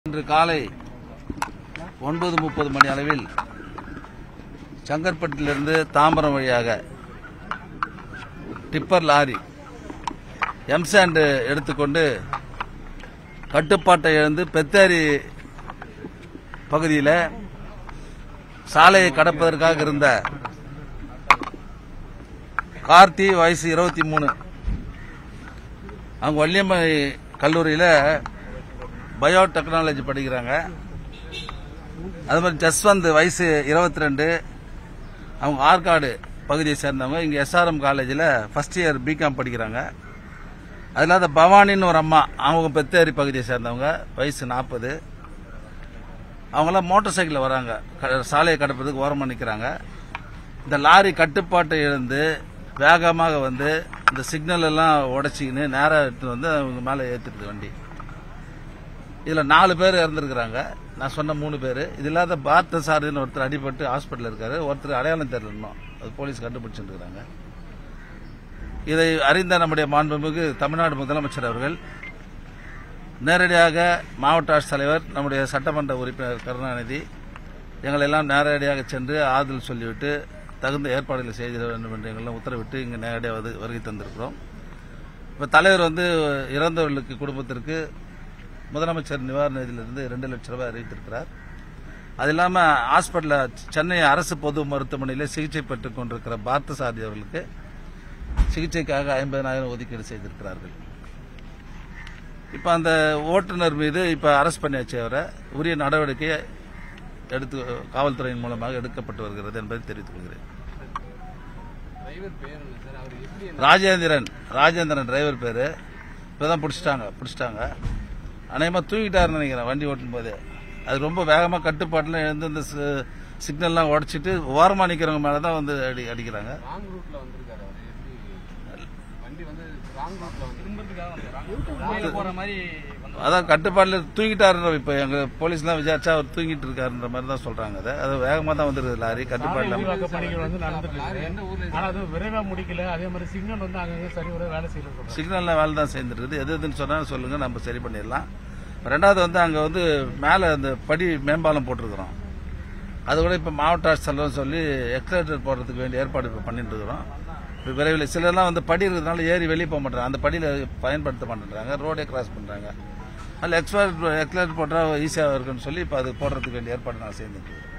இன்று காலை ஒன்பது முப்பது மணி அளவில் சங்கர்பட்டிலிருந்து தாம்பரம் வழியாக டிப்பர் லாரி எம்சாண்ட் எடுத்துக்கொண்டு கட்டுப்பாட்டை இழந்து பெத்தேரி பகுதியில் சாலையை கடப்பதற்காக இருந்த கார்த்தி வயசு இருபத்தி மூணு அவங்க வள்ளியம்மை கல்லூரியில் பயோ டெக்னாலஜி படிக்கிறாங்க அது மாதிரி ஜஸ்வந்த் வயசு இருபத்தி ரெண்டு அவங்க ஆற்காடு பகுதியை சேர்ந்தவங்க இங்கே எஸ்ஆர்எம் காலேஜில் ஃபர்ஸ்ட் இயர் பிகாம் படிக்கிறாங்க அது இல்லாத பவானின்னு ஒரு அம்மா அவங்க பெத்தேரி பகுதியை சேர்ந்தவங்க வயசு நாற்பது அவங்களாம் மோட்டார் சைக்கிளில் வராங்க க- சாலையை கடப்பதுக்கு ஓரமாக நிற்கிறாங்க இந்த லாரி கட்டுப்பாட்டை இழந்து வேகமாக வந்து இந்த சிக்னல் எல்லாம் உடைச்சிக்கின்னு நேராக எடுத்துட்டு வந்து அவங்க மேலே ஏற்றிடுது வண்டி இதில் நாலு பேர் இறந்துருக்குறாங்க நான் சொன்ன மூணு பேர் இது இல்லாத பார்த்த சாரதின்னு ஒருத்தர் அடிபட்டு ஹாஸ்பிட்டல் இருக்காரு ஒருத்தர் அடையாளம் தெரியல இன்னும் அது போலீஸ் கண்டுபிடிச்சிட்டு இருக்காங்க இதை அறிந்த நம்முடைய மாண்புமிகு தமிழ்நாடு முதலமைச்சர் அவர்கள் நேரடியாக மாவட்ட ஆட்சித்தலைவர் நம்முடைய சட்டமன்ற உறுப்பினர் கருணாநிதி எங்களை எல்லாம் நேரடியாக சென்று ஆறுதல் சொல்லிவிட்டு தகுந்த ஏற்பாடுகளை செய்திட வேண்டும் என்று எங்களெல்லாம் உத்தரவிட்டு இங்கே நேரடியாக வந்து வருகை தந்திருக்கிறோம் இப்போ தலைவர் வந்து இறந்தவர்களுக்கு குடும்பத்திற்கு முதலமைச்சர் நிவாரண நிதியிலிருந்து ரெண்டு லட்சம் ரூபாய் அறிவித்திருக்கிறார் அது இல்லாமல் ஹாஸ்பிட்டலில் சென்னை அரசு பொது மருத்துவமனையில் சிகிச்சை பெற்றுக் கொண்டிருக்கிற பார்த்தசாரதி அவர்களுக்கு சிகிச்சைக்காக ஐம்பதனாயிரம் ஒதுக்கீடு செய்திருக்கிறார்கள் இப்போ அந்த ஓட்டுநர் மீது இப்போ அரெஸ்ட் பண்ணியாச்சு அவரை உரிய நடவடிக்கை எடுத்து காவல்துறையின் மூலமாக எடுக்கப்பட்டு வருகிறது என்பதை தெரிவித்துக் கொள்கிறேன் டிரைவர் பேர் என்ன சார் அவர் எப்படி ராஜேந்திரன் ராஜேந்திரன் டிரைவர் பேரு இப்பதான் பிடிச்சிட்டாங்க பிடிச்சிட்டாங்க அநேகமாக தூங்கிட்டாருன்னு நினைக்கிறேன் வண்டி ஓட்டும் போதே அது ரொம்ப வேகமாக கட்டுப்பாட்டில் எழுந்து இந்த சி- சிக்னல்லாம் உடைச்சிட்டு ஓரமாக நிற்கிறவங்க மேலே தான் வந்து அடி அடிக்கிறாங்க ராங் ரூட்ல வந்திருக்காரு அவர் எப்படி வண்டி வந்து ராங் ரூட்ல வந்து திரும்பறதுக்காக போற மாதிரி அதான் கட்டுப்பாட்டில் தூங்கிட்டாருன்ற இப்போ எங்கள் போலீஸ்லாம் விசாரிச்சா அவர் தூங்கிட்டு இருக்காருன்ற மாதிரி தான் சொல்கிறாங்க அதை அது வேகமாக தான் வந்துருக்குது லாரி கட்டுப்பாட்டில் விரிவாக்க பணிகள் வந்து நடந்துட்டு லாரி இருக்கு எந்த ஊர்ல ஆனா அது விரைவா முடிக்கல அதே மாதிரி சிக்னல் வந்து அங்கங்க சரிவர வேலை செய்யல சொல்றாங்க சிக்னலில் வேலை தான் சேர்ந்துருக்குது எது எதுன்னு சொன்னாலும் சொல்லுங்கள் நம்ம சரி பண்ணிடலாம் ரெண்டாவது வந்து அங்கே வந்து மேலே அந்த படி மேம்பாலம் போட்டிருக்கிறோம் அது கூட இப்போ மாவட்ட ஆட்சித்தலைவர் சொல்லி எக்ஸலேட்டர் போடுறதுக்கு வேண்டிய ஏற்பாடு இப்போ பண்ணிட்டு இருக்கிறோம் இப்போ விரைவில் சிலர்லாம் வந்து படி இருக்கிறதுனால ஏறி வெளியே போக மாட்டாங்க அந்த படியில் பயன்படுத்த மாட்டேங்கிறாங்க ரோடே கிராஸ் பண்ணுறாங்க அதில் எக்ஸ்பேர் எக்ஸலேட்டர் போட்டால் ஈஸியாக இருக்குன்னு சொல்லி இப்போ அது போடுறதுக்கு வேண்டிய ஏற்பாடு நான் செய்துட்டு இருக்கேன்